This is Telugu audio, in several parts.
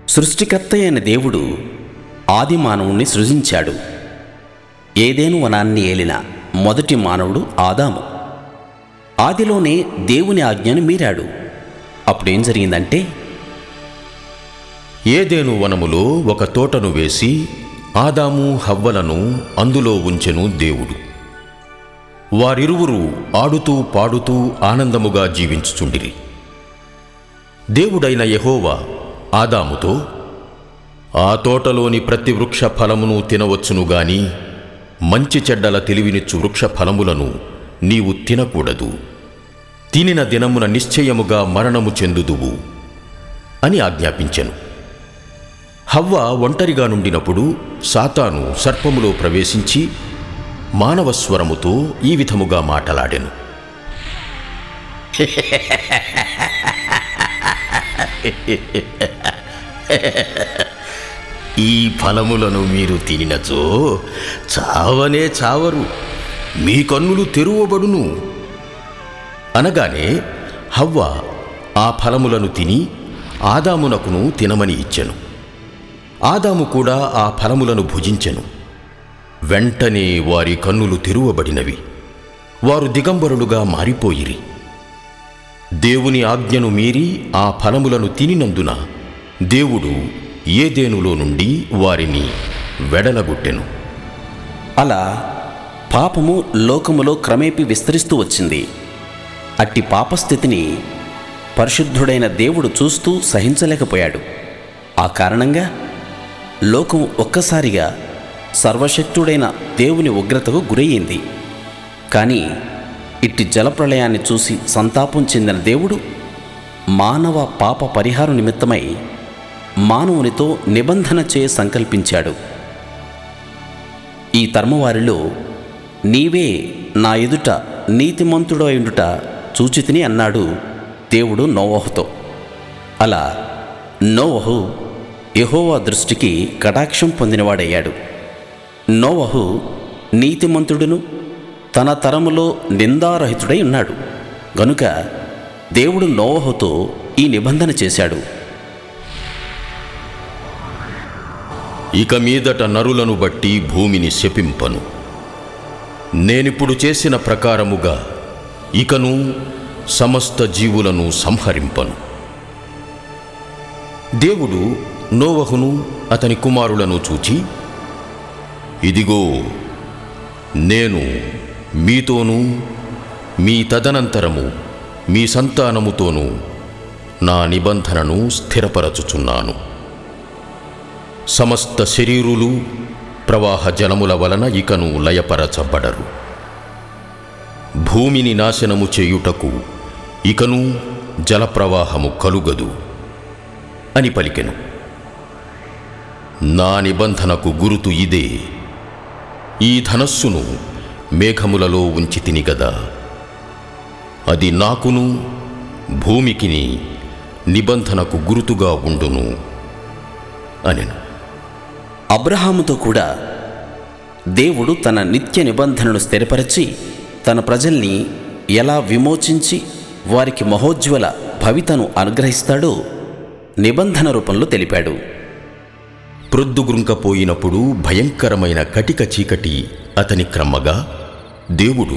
సృష్టికర్త అయిన దేవుడు ఆది మానవుణ్ణి సృజించాడు ఏదేను వనాన్ని ఏలిన మొదటి మానవుడు ఆదాము ఆదిలోనే దేవుని ఆజ్ఞను మీరాడు అప్పుడేం జరిగిందంటే ఏదేను వనములో ఒక తోటను వేసి ఆదాము హవ్వలను అందులో ఉంచెను దేవుడు వారిరువురు ఆడుతూ పాడుతూ ఆనందముగా జీవించుచుండిరి దేవుడైన యెహోవా ఆదాముతో ఆ తోటలోని ప్రతి వృక్ష ఫలమును తినవచ్చును గాని మంచి చెడ్డల తెలివినిచ్చు వృక్ష ఫలములను నీవు తినకూడదు తినిన దినమున నిశ్చయముగా మరణము చెందుదువు అని ఆజ్ఞాపించెను హవ్వ ఒంటరిగా నుండినప్పుడు సాతాను సర్పములో ప్రవేశించి మానవ స్వరముతో ఈ విధముగా మాటలాడెను ఈ ఫలములను మీరు తినినచో చావనే చావరు మీ కన్నులు తెరువబడును అనగానే హవ్వ ఆ ఫలములను తిని ఆదామునకును తినమని ఇచ్చెను ఆదాము కూడా ఆ ఫలములను భుజించెను వెంటనే వారి కన్నులు తెరువబడినవి వారు దిగంబరులుగా మారిపోయిరి దేవుని ఆజ్ఞను మీరి ఆ ఫలములను తినినందున దేవుడు ఏదేనులో నుండి వారిని వెడలగొట్టెను అలా పాపము లోకములో క్రమేపీ విస్తరిస్తూ వచ్చింది అట్టి పాపస్థితిని పరిశుద్ధుడైన దేవుడు చూస్తూ సహించలేకపోయాడు ఆ కారణంగా లోకం ఒక్కసారిగా సర్వశక్తుడైన దేవుని ఉగ్రతకు గురయ్యింది కానీ ఇట్టి జలప్రళయాన్ని చూసి సంతాపం చెందిన దేవుడు మానవ పాప పరిహార నిమిత్తమై మానవునితో నిబంధన చే సంకల్పించాడు ఈ తరమవారిలో నీవే నా ఎదుట నీతిమంతుడు అయిండుట చూచితిని అన్నాడు దేవుడు నోవహుతో అలా నోవహు యెహోవా దృష్టికి కటాక్షం పొందినవాడయ్యాడు నోవహు నీతిమంతుడును తన తరములో నిందారహితుడై ఉన్నాడు గనుక దేవుడు నోవహుతో ఈ నిబంధన చేశాడు ఇక మీదట నరులను బట్టి భూమిని శపింపను నేనిప్పుడు చేసిన ప్రకారముగా ఇకను సమస్త జీవులను సంహరింపను దేవుడు నోవహును అతని కుమారులను చూచి ఇదిగో నేను మీతోనూ మీ తదనంతరము మీ సంతానముతోనూ నా నిబంధనను స్థిరపరచుచున్నాను సమస్త శరీరులు ప్రవాహ జలముల వలన ఇకను లయపరచబడరు భూమిని నాశనము చేయుటకు ఇకను జలప్రవాహము కలుగదు అని పలికెను నా నిబంధనకు గురుతు ఇదే ఈ ధనస్సును మేఘములలో ఉంచి తిని గదా అది నాకును భూమికిని నిబంధనకు గురుతుగా ఉండును అనెను అబ్రహాముతో కూడా దేవుడు తన నిత్య నిబంధనను స్థిరపరిచి తన ప్రజల్ని ఎలా విమోచించి వారికి మహోజ్వల భవితను అనుగ్రహిస్తాడో నిబంధన రూపంలో తెలిపాడు ప్రొద్దుగుంకపోయినప్పుడు భయంకరమైన కటిక చీకటి అతని క్రమ్మగా దేవుడు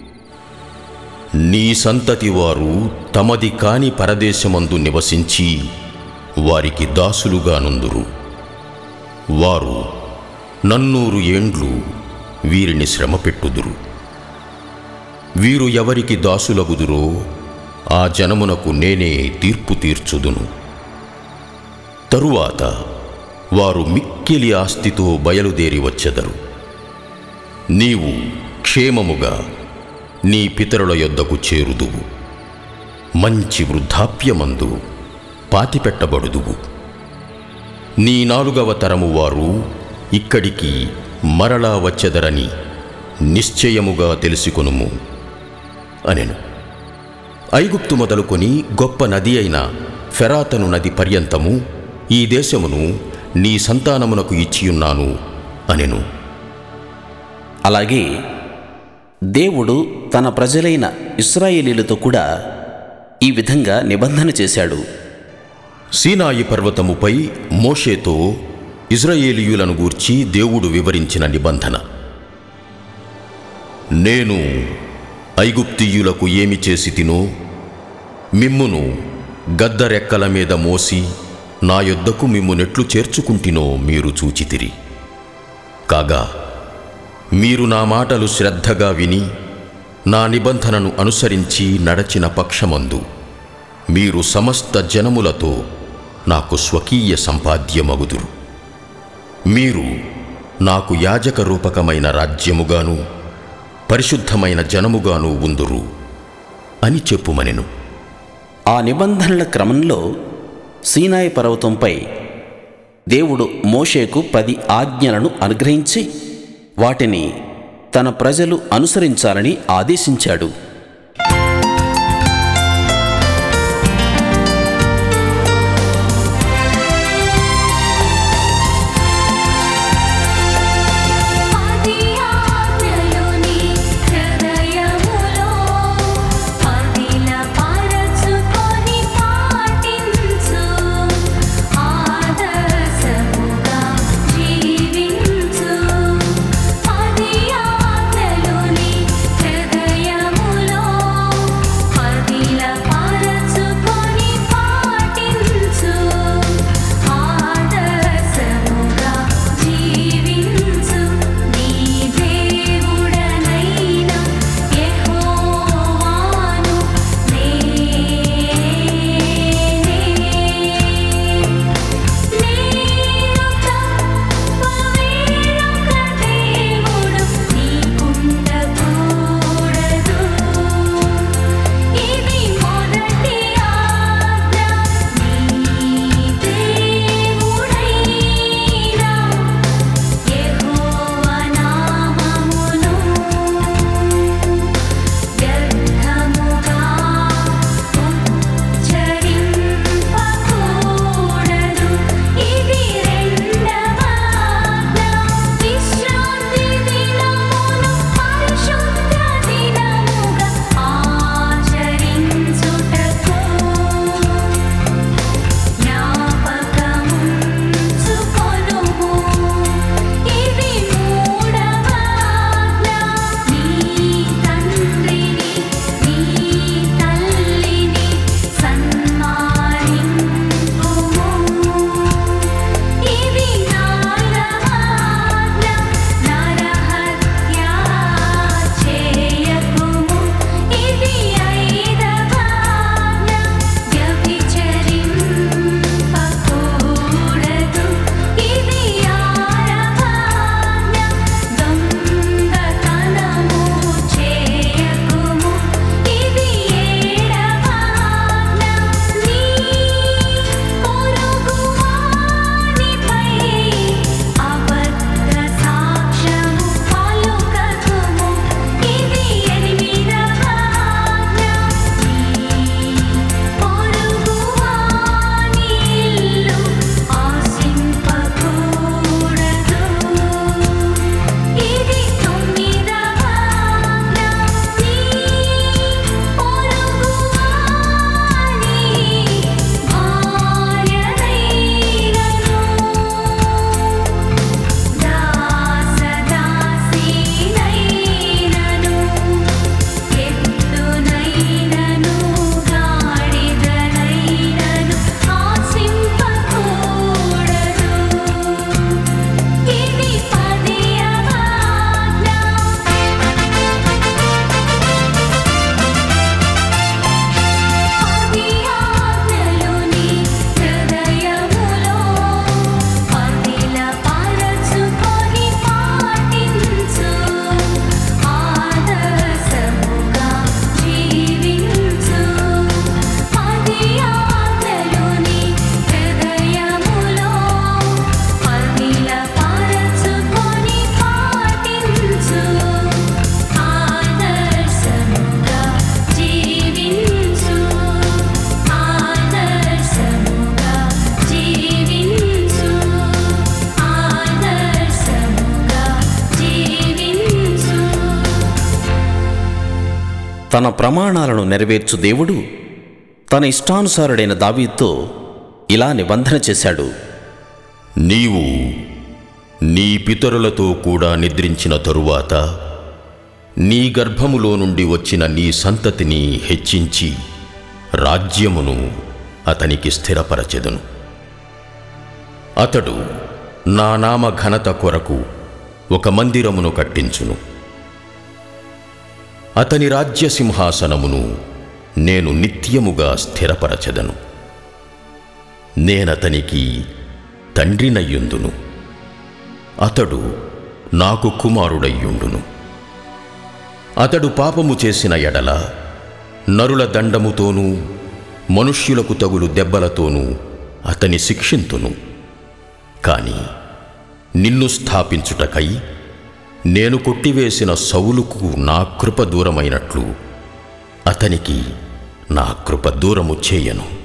నీ సంతతి వారు తమది కాని పరదేశమందు నివసించి వారికి దాసులుగా నుందురు వారు నన్నూరు ఏండ్లు వీరిని శ్రమ పెట్టుదురు వీరు ఎవరికి దాసులగుదురో ఆ జనమునకు నేనే తీర్పు తీర్చుదును తరువాత వారు మిక్కిలి ఆస్తితో బయలుదేరి వచ్చెదరు నీవు క్షేమముగా నీ పితరుల యొద్దకు చేరుదువు మంచి వృద్ధాప్యమందు పాతిపెట్టబడుదువు నీ నాలుగవ తరము వారు ఇక్కడికి మరలా వచ్చెదరని నిశ్చయముగా తెలుసుకొనుము అనెను ఐగుప్తు మొదలుకొని గొప్ప నది అయిన ఫెరాతను నది పర్యంతము ఈ దేశమును నీ సంతానమునకు ఇచ్చియున్నాను అనెను అలాగే దేవుడు తన ప్రజలైన ఇస్రాయేలీలతో కూడా ఈ విధంగా నిబంధన చేశాడు సీనాయి పర్వతముపై మోషేతో ఇజ్రాయేలీయులను గూర్చి దేవుడు వివరించిన నిబంధన నేను ఐగుప్తీయులకు ఏమి చేసి తినో మిమ్మును గద్దరెక్కల మీద మోసి నా యొద్దకు మిమ్మునెట్లు చేర్చుకుంటినో మీరు చూచితిరి కాగా మీరు నా మాటలు శ్రద్ధగా విని నా నిబంధనను అనుసరించి నడచిన పక్షమందు మీరు సమస్త జనములతో నాకు స్వకీయ సంపాద్యమగుదురు మీరు నాకు యాజక రూపకమైన రాజ్యముగాను పరిశుద్ధమైన జనముగాను ఉందురు అని చెప్పుమనెను ఆ నిబంధనల క్రమంలో సీనాయి పర్వతంపై దేవుడు మోషేకు పది ఆజ్ఞలను అనుగ్రహించి వాటిని తన ప్రజలు అనుసరించాలని ఆదేశించాడు ఆది ఆజ్ఞలోని హృదయములో పదిల పరచుకొని పాటించు ఆదర్శముగా జీవించు ఆది ఆజ్ఞలోని హృదయములో పదిల పరచుకొని పాటించు ఆదర్శముగా జీవించు నీ దేవుడనైన యెహోవాను నేనే నేను తప్ప వేరొక దేవుడు నీకుండకూడదు ఇది మొదటి ఆజ్ఞ నీ దేవుడైన యెహోవా నామమును వ్యర్థముగా ఉచ్చరింపకూడదు ఇది రెండవ ఆజ్ఞ విశ్రాంతి దినమును పరిశుద్ధ దినముగా ఆచరించుటకు జ్ఞాపకముంచుకొనుము ఇది మూడవ ఆజ్ఞ నీ తండ్రిని నీ తల్లిని సన్మానింపుము ఇది నాలుగవ ఆజ్ఞ నరహత్య చేయకుము ఇది ఐదవ ఆజ్ఞ వ్యభిచరింపకూడదు ఇది ఆరవ ఆజ్ఞ దొంగతనము చేయకుము ఇది ఏడవ ఆజ్ఞ నీ పొరుగువానిపై అబద్ధ సాక్ష్యము పలుకకుము ఇది ఎనిమిదవ ఆజ్ఞ నీ పొరుగువాని ఇల్లు ఆశింపకూడదు ఇది తొమ్మిదవ ఆజ్ఞ నీ పొరుగువాని భార్యనైనను దాసదాసీనైనను ఎత్తునైనను గాడిదనైనను ఆశింపకూడదు ఇది పదియవ ఆజ్ఞ ఆది ఆజ్ఞలోని హృదయములో పదిల పరచుకొని పాటించు ఆదర్శముగా జీవించు ఆది ఆజ్ఞలోని హృదయములో పదిల పరచుకొని పాటించు ఆదర్శముగా జీవించు ఆదర్శముగా జీవించు ఆదర్శముగా జీవించు తన ప్రమాణాలను నెరవేర్చు దేవుడు తన ఇష్టానుసారుడైన దావీదుతో ఇలా నిబంధన చేశాడు నీవు నీ పితరులతో కూడా నిద్రించిన తరువాత నీ గర్భములో నుండి వచ్చిన నీ సంతతిని హెచ్చించి రాజ్యమును అతనికి స్థిరపరచెదను అతడు నా నామ ఘనత కొరకు ఒక మందిరమును కట్టించును అతని రాజ్య సింహాసనమును నేను నిత్యముగా స్థిరపరచెదను నేనతనికి తండ్రినయ్యుందును అతడు నాకు కుమారుడయ్యుండును అతడు పాపము చేసిన ఎడల నరుల దండముతోనూ మనుష్యులకు తగులు దెబ్బలతోనూ అతని శిక్షింతును కాని నిన్ను స్థాపించుటకై నేను కొట్టివేసిన సౌలుకు నా కృప దూరమైనట్లు అతనికి నా కృప దూరము చేయను